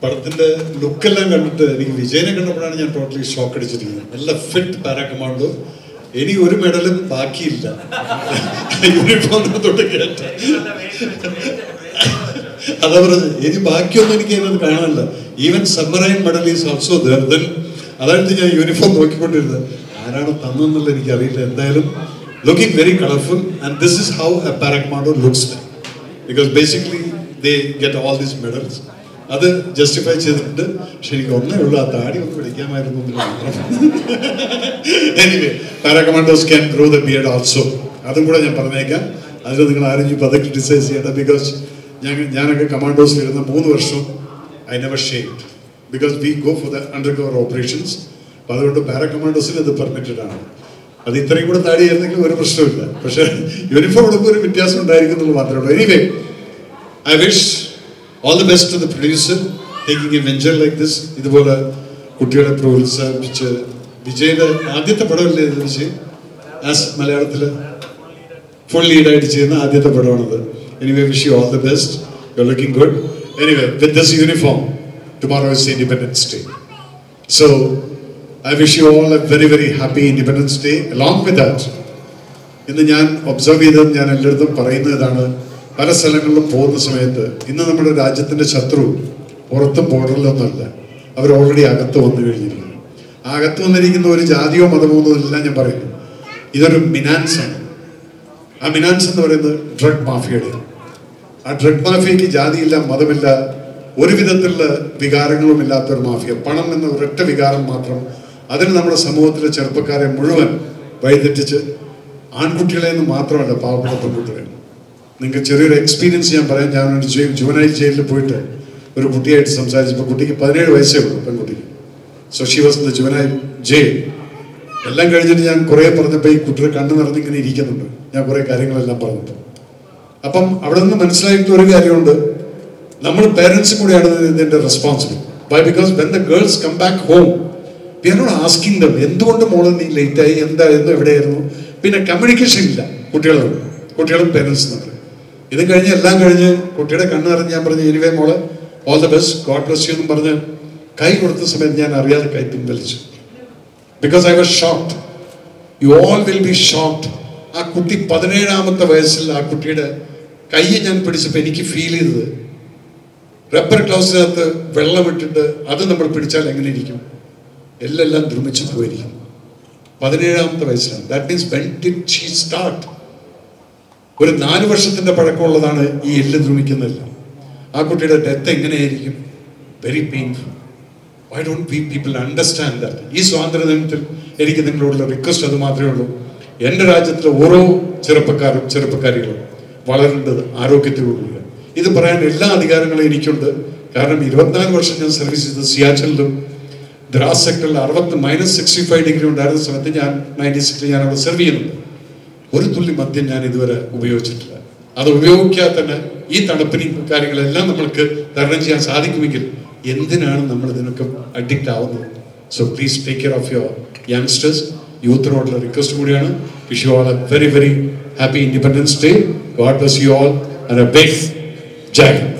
പടത്തിന്റെ ലുക്കെല്ലാം കണ്ടിട്ട് എനിക്ക് വിജയനെ കണ്ടപ്പോഴാണ് ഞാൻ ടോട്ടലി ഷോക്ക് അടിച്ചിരിക്കുന്നത് നല്ല ഫിറ്റ് പാരാ കമാൻഡോ ഇനി ഒരു മെഡലും ബാക്കിയില്ല യൂണിഫോം തൊട്ട് കേട്ട അതാ പറഞ്ഞത് ഇനി ബാക്കിയൊന്നും എനിക്ക് അതിനകത്ത് കാണാനില്ല even submarine medal is also then അതായത് ഞാൻ യൂണിഫോം നോക്കിക്കൊണ്ടിരുന്നത് ആരാണ് തന്നെന്നുള്ള എനിക്ക് അറിയില്ല എന്തായാലും looking very colourful and this is how a para commando looks because basically they get all these medals അത് ജസ്റ്റിഫൈ ചെയ്തിട്ടുണ്ട് പക്ഷെ എനിക്ക് ഒന്നേ ഉള്ളൂ ആ താടി ഒന്ന് പിടിക്കാമായിരുന്നു എന്ന് മാത്രം anyway para commandos can grow the beard also അതും കൂടെ ഞാൻ പറഞ്ഞേക്കാം അതിൽ നിങ്ങൾ ആരും ഇപ്പം അത് ക്രിറ്റിസൈസ് ചെയ്യേണ്ട ബിക്കോസ് ഞാൻ ഞാനൊക്കെ കമാൻഡോസിൽ ഇരുന്ന മൂന്ന് വർഷം I never shaved because we go for the undercover operations അപ്പം അതുകൊണ്ട് പാരാകമാൻഡോസിൽ ഇത് പെർമിറ്റഡ് ആണ് അത് ഇത്രയും കൂടെ താടിയായിരുന്നെങ്കിൽ ഒരു പ്രശ്നമില്ല പക്ഷേ യൂണിഫോം എടുക്കുമ്പോൾ ഒരു വ്യത്യാസം ഉണ്ടായിരിക്കുന്നുള്ളൂ മാത്രമേ ഉള്ളൂ anyway I wish all the best to the producer taking a venture like this ഇതുപോലെ കുട്ടികളെ പ്രോത്സാഹിപ്പിച്ച് വിജയുടെ ആദ്യത്തെ പടമല്ലേ ഇത് വിജയ് ആസ് മലയാളത്തിൽ ഫുൾ ലീഡായിട്ട് ചെയ്യുന്ന ആദ്യത്തെ പടമാണത് anyway wish you all the best you looking good anyway with this uniform tomorrow is Independence Day so I wish you all a very very happy Independence Day along with that ഇന്ന് ഞാൻ observe ചെയ്തത് ഞാൻ എല്ലായിടത്തും പറയുന്നതാണ് പല സ്ഥലങ്ങളിലും പോകുന്ന സമയത്ത് ഇന്ന് നമ്മുടെ രാജ്യത്തിന്റെ ശത്രു പുറത്തും ബോർഡറിലൊന്നുമല്ല അവർ ഓൾറെഡി അകത്ത് വന്നു കഴിഞ്ഞിരിക്കുന്നു ആ അകത്ത് വന്നിരിക്കുന്ന ഒരു ജാതിയോ മതമോ ഒന്നുമില്ല ഞാൻ പറയുന്നു ഇതൊരു മിനാൻസ് ആണ് ആ മിനാൻസ് എന്ന് പറയുന്നത് ഡ്രഗ് മാഫിയയുടെ ആ ഡ്രഗ് മാഫിയക്ക് ജാതിയില്ല മതമില്ല ഒരു വിധത്തിലുള്ള വികാരങ്ങളും ഇല്ലാത്ത ഒരു മാഫിയ പണം എന്ന ഒരൊറ്റ വികാരം മാത്രം അതിന് നമ്മുടെ സമൂഹത്തിലെ ചെറുപ്പക്കാരെ മുഴുവൻ വഴിതെറ്റിച്ച് ആൺകുട്ടികളെ എന്ന് മാത്രമല്ല പാവപ്പെട്ട പെൺകുട്ടികളെ നിങ്ങൾക്ക് ചെറിയൊരു എക്സ്പീരിയൻസ് ഞാൻ പറയാം ഞാൻ ഒരു ജുവനൈൽ ജയിലിൽ പോയിട്ട് ഒരു കുട്ടിയായിട്ട് സംസാരിച്ചപ്പോൾ കുട്ടിക്ക് പതിനേഴ് വയസ്സേ ഉള്ളൂ പെൺകുട്ടിക്ക് so she was the juvenile jail എല്ലാം കഴിഞ്ഞിട്ട് ഞാൻ കുറേ പറഞ്ഞപ്പോൾ ഈ കുട്ടിയുടെ കണ്ണു നിറഞ്ഞിങ്ങനെ ഇരിക്കുന്നുണ്ട് ഞാൻ കുറേ കാര്യങ്ങളെല്ലാം പറഞ്ഞപ്പോൾ അപ്പം അവിടെ നിന്ന് മനസ്സിലായിട്ടുള്ള ഒരു കാര്യമുണ്ട് നമ്മൾ പേരൻസും കൂടെയാണ് ഇതിന്റെ responsible why because when the girls come back home we are not asking them എന്തുകൊണ്ട് മോള് നീ ലേറ്റ് ആയി എന്തായിരുന്നു എവിടെയായിരുന്നു പിന്നെ കമ്മ്യൂണിക്കേഷൻ ഇല്ല കുട്ടികളോട് കുട്ടികളും പേരൻസും തമ്മിൽ ഇത് കഴിഞ്ഞ് എല്ലാം കഴിഞ്ഞ് കുട്ടിയുടെ കണ്ണ് നിറഞ്ഞ് ഞാൻ പറഞ്ഞു എനിവേ മോള് all the best God bless you എന്ന് പറഞ്ഞ് കൈ കൊടുത്ത സമയത്ത് ഞാൻ അറിയാതെ കൈ പിൻവലിച്ചു because I was shocked you all will be shocked ആ കുട്ടി പതിനേഴാമത്തെ വയസ്സിൽ ആ കുട്ടിയുടെ കൈ ഞാൻ പിടിച്ചപ്പോൾ എനിക്ക് ഫീൽ ചെയ്തത് റബ്ബർ ഗ്ലൗസിനകത്ത് വെള്ളമിട്ടിട്ട് അത് നമ്മൾ പിടിച്ചാൽ എങ്ങനെ ഇരിക്കും എല്ലാം ദ്രുമിച്ചു പോയിരിക്കും പതിനേഴാമത്തെ വയസ്സിലാണ് that means when did she start ഒരു നാല് വർഷത്തിന്റെ പഴക്കമുള്ളതാണ് ഈ എല്ല് ദ്രുമിക്കുന്നതെല്ലാം ആ കുട്ടിയുടെ ഡെത്ത് എങ്ങനെയായിരിക്കും very painful why don't we people understand that ഈ സ്വാതന്ത്ര്യ ദിനത്തിൽ എനിക്ക് നിങ്ങളോടുള്ള റിക്വസ്റ്റ് അത് മാത്രമേ ഉള്ളൂ എൻ്റെ രാജ്യത്തിലെ ഓരോ ചെറുപ്പക്കാരും ചെറുപ്പക്കാരികളും വളരേണ്ടത് ആരോഗ്യത്തോടുകൂടിയാണ് ഇത് പറയാൻ എല്ലാ അധികാരങ്ങളും എനിക്കുണ്ട് കാരണം ഇരുപത്തിനാല് വർഷം ഞാൻ സർവീസ് ചെയ്ത സിയാച്ചലിലും ദ്രാസ് സെക്ടറിൽ അറുപത്തി മൈനസ് സിക്സ്റ്റി ഫൈവ് ഡിഗ്രി ഉണ്ടായിരുന്ന സമയത്ത് ഞാൻ നയൻറ്റി സിക്സിൽ ഞാൻ അവിടെ സെർവ് ചെയ്യുന്നുണ്ട് ഒരു തുള്ളി മദ്യം ഞാൻ ഇതുവരെ ഉപയോഗിച്ചിട്ടില്ല അത് ഉപയോഗിക്കാതെ തന്നെ ഈ തണുപ്പിനും കാര്യങ്ങളെല്ലാം നമ്മൾക്ക് തരണം ചെയ്യാൻ സാധിക്കുമെങ്കിൽ എന്തിനാണ് നമ്മൾ ഇതിനൊക്കെ അഡിക്റ്റ് ആവുന്നത് so please take care of your youngsters യൂത്തിനോടുള്ള റിക്വസ്റ്റ് കൂടിയാണ് wish you all a very very happy Independence Day God bless you all and a big Jai Hind